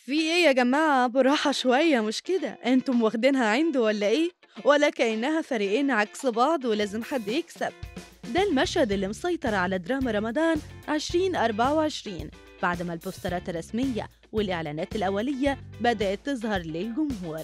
في إيه يا جماعة بالراحة شوية مش كده انتم واخدينها عنده ولا إيه؟ ولا كأنها فريقين عكس بعض ولازم حد يكسب ده المشهد اللي مسيطر على دراما رمضان 2024 بعد ما البوسترات الرسمية والإعلانات الأولية بدأت تظهر للجمهور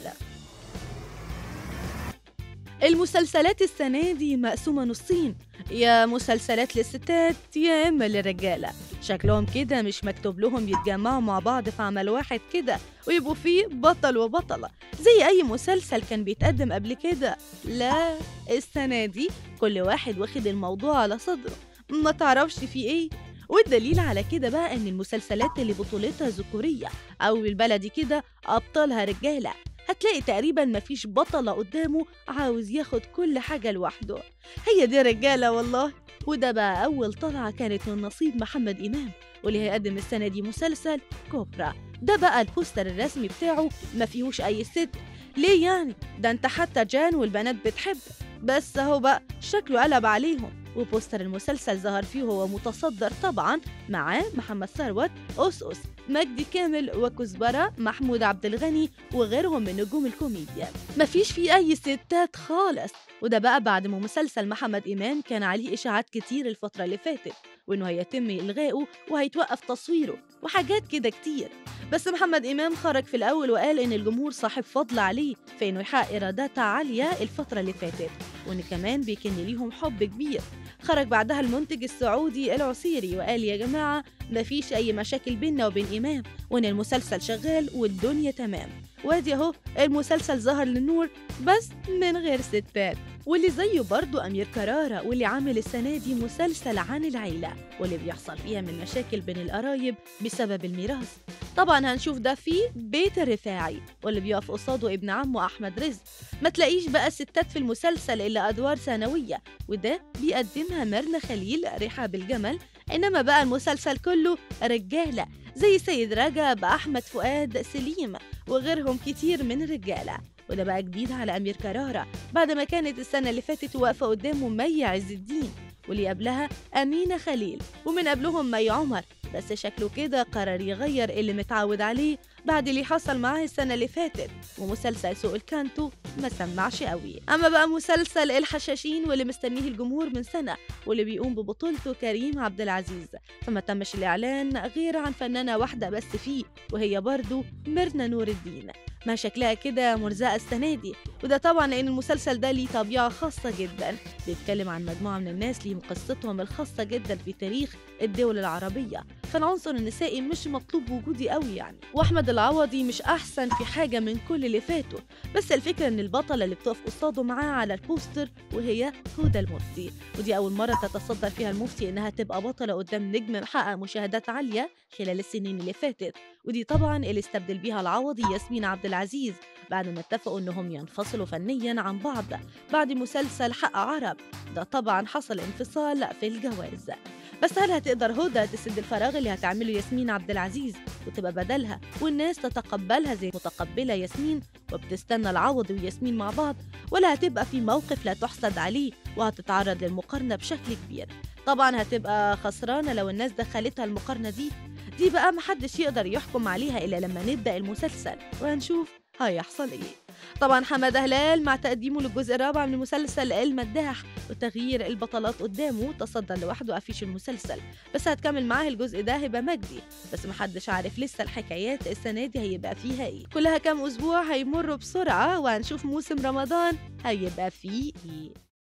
المسلسلات السنة دي مقسومة نصين يا مسلسلات للستات يا إما للرجالة شكلهم كده مش مكتوب لهم يتجمعوا مع بعض في عمل واحد كده ويبقوا فيه بطل وبطلة زي أي مسلسل كان بيتقدم قبل كده لا السنة دي كل واحد واخد الموضوع على صدره ما تعرفش فيه إيه والدليل على كده بقى إن المسلسلات اللي بطولتها ذكورية أو بالبلدي كده أبطالها رجالة هتلاقي تقريبا مفيش بطلة قدامه عاوز ياخد كل حاجة لوحده هي دي رجالة والله وده بقى أول طلعة كانت من نصيب محمد إمام واللي هيقدم السنة دي مسلسل كوبرا ده بقى البوستر الرسمي بتاعه ما فيهوش أي ست ليه يعني؟ ده انت حتى جان والبنات بتحب بس اهو بقى شكله قلب عليهم وبوستر المسلسل ظهر فيه وهو متصدر طبعا معاه محمد ثروت أسأس مجدي كامل وكزبرة محمود عبد الغني وغيرهم من نجوم الكوميديا مفيش فيه أي ستات خالص وده بقى بعد ما مسلسل محمد إمام كان عليه إشاعات كتير الفترة اللي فاتت وإنه هيتم إلغائه وهيتوقف تصويره وحاجات كده كتير بس محمد إمام خرج في الأول وقال إن الجمهور صاحب فضل عليه في إنه يحقق إيرادات عالية الفترة اللي فاتت وإن كمان بيكن ليهم حب كبير خرج بعدها المنتج السعودي العسيري وقال يا جماعة مفيش أي مشاكل بيننا وبين إمام وإن المسلسل شغال والدنيا تمام وادي أهو المسلسل ظهر للنور بس من غير ستات واللي زيه برضه أمير كرارة واللي عامل السنة دي مسلسل عن العيلة واللي بيحصل فيها من مشاكل بين القرايب بسبب الميراث طبعا هنشوف ده في بيت الرفاعي واللي بيقف قصاده ابن عمه أحمد رزق ما تلاقيش بقى ستات في المسلسل إلا أدوار ثانوية وده بيقدمها ميرنا خليل رحاب الجمل إنما بقى المسلسل كله رجالة زي سيد رجب أحمد فؤاد سليم وغيرهم كتير من الرجالة وده بقى جديد على أمير كرارة بعد ما كانت السنة اللي فاتت واقفة قدامه مي عز الدين واللي قبلها أمينة خليل ومن قبلهم مي عمر بس شكله كده قرر يغير اللي متعود عليه بعد اللي حصل معاه السنة اللي فاتت ومسلسل سوق الكانتو ما سمعش قوي أما بقى مسلسل الحشاشين واللي مستنيه الجمهور من سنة واللي بيقوم ببطولته كريم عبد العزيز فما تمش الإعلان غير عن فنانة واحدة بس فيه وهي برضو ميرنا نور الدين ما شكلها كده مرزقة السنة دي وده طبعا لأن المسلسل ده ليه طبيعة خاصة جدا بيتكلم عن مجموعة من الناس ليهم قصتهم الخاصة جدا في تاريخ الدول العربية فالعنصر النسائي مش مطلوب وجودي قوي يعني وأحمد العوضي مش أحسن في حاجة من كل اللي فاتوا بس الفكرة إن البطلة اللي بتقف قصاده معاه على البوستر وهي هدى المفتي ودي أول مرة تتصدر فيها المفتي إنها تبقى بطلة قدام نجم محقق مشاهدات عالية خلال السنين اللي فاتت ودي طبعا اللي استبدل بيها العوضي ياسمين عبد العزيز بعد ما اتفقوا انهم ينفصلوا فنيا عن بعض بعد مسلسل حق عرب ده طبعا حصل انفصال في الجواز بس هل هتقدر هدى تسد الفراغ اللي هتعمله ياسمين عبد العزيز وتبقى بدلها والناس تتقبلها زي متقبلة ياسمين وبتستنى العوض وياسمين مع بعض ولا هتبقى في موقف لا تحسد عليه وهتتعرض للمقارنة بشكل كبير طبعا هتبقى خسرانة لو الناس دخلتها المقارنة دي دي بقى محدش يقدر يحكم عليها إلا لما نبدأ المسلسل وهنشوف هيحصل إيه طبعا حمادة هلال مع تقديمه للجزء الرابع من مسلسل المداح وتغيير البطلات قدامه تصدر لوحده أفيش المسلسل بس هتكمل معاه الجزء ده هبة مجدي بس محدش عارف لسه الحكايات السنة دي هيبقى فيها ايه كلها كام أسبوع هيمروا بسرعة وهنشوف موسم رمضان هيبقى فيه ايه